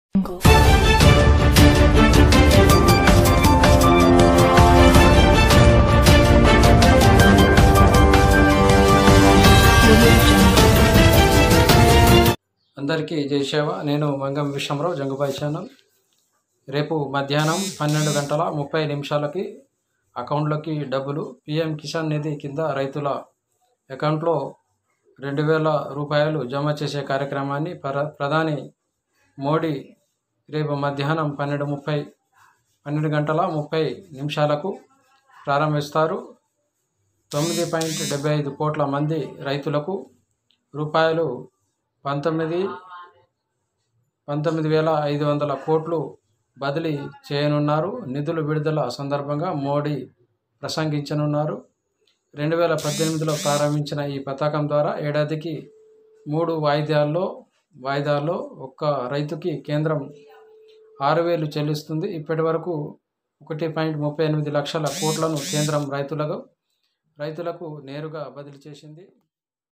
అందరికీ జై సేవ నేను మంగం విశ్వమరావు జంగుబాయి ఛానల్ రేపు మధ్యాహ్నం పన్నెండు గంటల ముప్పై నిమిషాలకి అకౌంట్లోకి డబ్బులు పిఎం కిసాన్ నిధి కింద రైతుల అకౌంట్లో రెండు వేల రూపాయలు జమ చేసే కార్యక్రమాన్ని ప్ర ప్రధాని మోడీ రేపు మధ్యాహ్నం పన్నెండు ముప్పై పన్నెండు గంటల ముప్పై నిమిషాలకు ప్రారంభిస్తారు తొమ్మిది పాయింట్ డెబ్బై ఐదు కోట్ల మంది రైతులకు రూపాయలు పంతొమ్మిది పంతొమ్మిది వేల ఐదు వందల కోట్లు బదిలీ చేయనున్నారు నిధులు విడుదల సందర్భంగా మోడీ ప్రసంగించనున్నారు రెండు వేల పద్దెనిమిదిలో ప్రారంభించిన ఈ పథకం ద్వారా ఏడాదికి మూడు వాయిదాల్లో వాయిదాల్లో ఒక్క రైతుకి కేంద్రం ఆరు వేలు చెల్లిస్తుంది ఇప్పటి వరకు ఒకటి పాయింట్ ముప్పై ఎనిమిది లక్షల కోట్లను కేంద్రం రైతులకు రైతులకు నేరుగా బదిలీ చేసింది